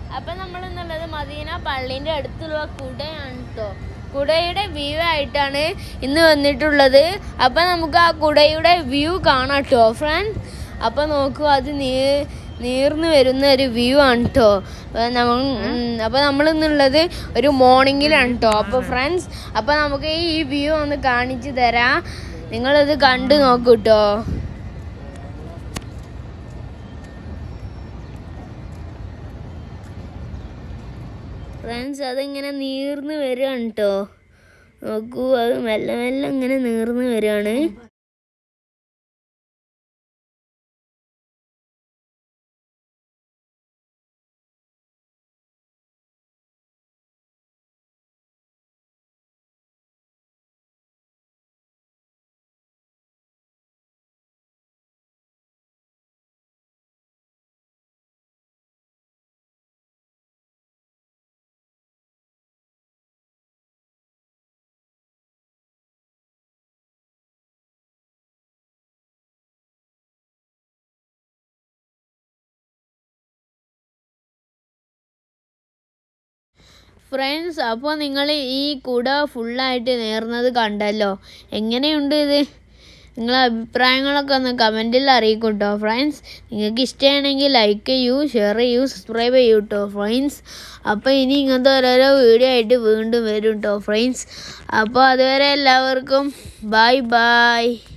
അപ്പൊ നമ്മൾ എന്നുള്ളത് മദീന പള്ളീന്റെ അടുത്തുള്ള കുടയാണ് കേട്ടോ കുടയുടെ വ്യൂ ആയിട്ടാണ് ഇന്ന് വന്നിട്ടുള്ളത് അപ്പൊ നമുക്ക് ആ കുടയുടെ വ്യൂ കാണാം കേട്ടോ ഫ്രണ്ട്സ് അപ്പൊ നോക്കൂ അത് നീ നീർന്നു വരുന്ന ഒരു വ്യൂ ആണ് കേട്ടോ നമ്മൾ അപ്പൊ നമ്മൾ ഇന്നുള്ളത് ഒരു മോർണിംഗിലാണ് കേട്ടോ അപ്പൊ ഫ്രണ്ട്സ് അപ്പൊ നമുക്ക് ഈ വ്യൂ ഒന്ന് കാണിച്ചു തരാം നിങ്ങളിത് കണ്ടു നോക്കൂ കേട്ടോ ഫ്രണ്ട്സ് അതിങ്ങനെ നീർന്ന് വരികയാണ് കേട്ടോ നോക്കൂ അത് മെല്ലെ മെല്ലെ ഇങ്ങനെ നീർന്ന് വരികയാണ് ഫ്രണ്ട്സ് അപ്പോൾ നിങ്ങൾ ഈ കുട ഫുള്ളായിട്ട് നേർന്നത് കണ്ടല്ലോ എങ്ങനെയുണ്ട് ഇത് നിങ്ങളെ അഭിപ്രായങ്ങളൊക്കെ ഒന്ന് കമൻറ്റിൽ അറിയിക്കും കേട്ടോ ഫ്രണ്ട്സ് നിങ്ങൾക്ക് ഇഷ്ടമാണെങ്കിൽ ലൈക്ക് ചെയ്യൂ ഷെയർ ചെയ്യൂ സബ്സ്ക്രൈബ് ചെയ്യൂ കേട്ടോ ഫ്രണ്ട്സ് അപ്പോൾ ഇനി ഇങ്ങനത്തെ ഓരോരോ വീഡിയോ ആയിട്ട് വീണ്ടും വരും കേട്ടോ ഫ്രണ്ട്സ് അപ്പോൾ അതുവരെ എല്ലാവർക്കും ബൈ ബൈ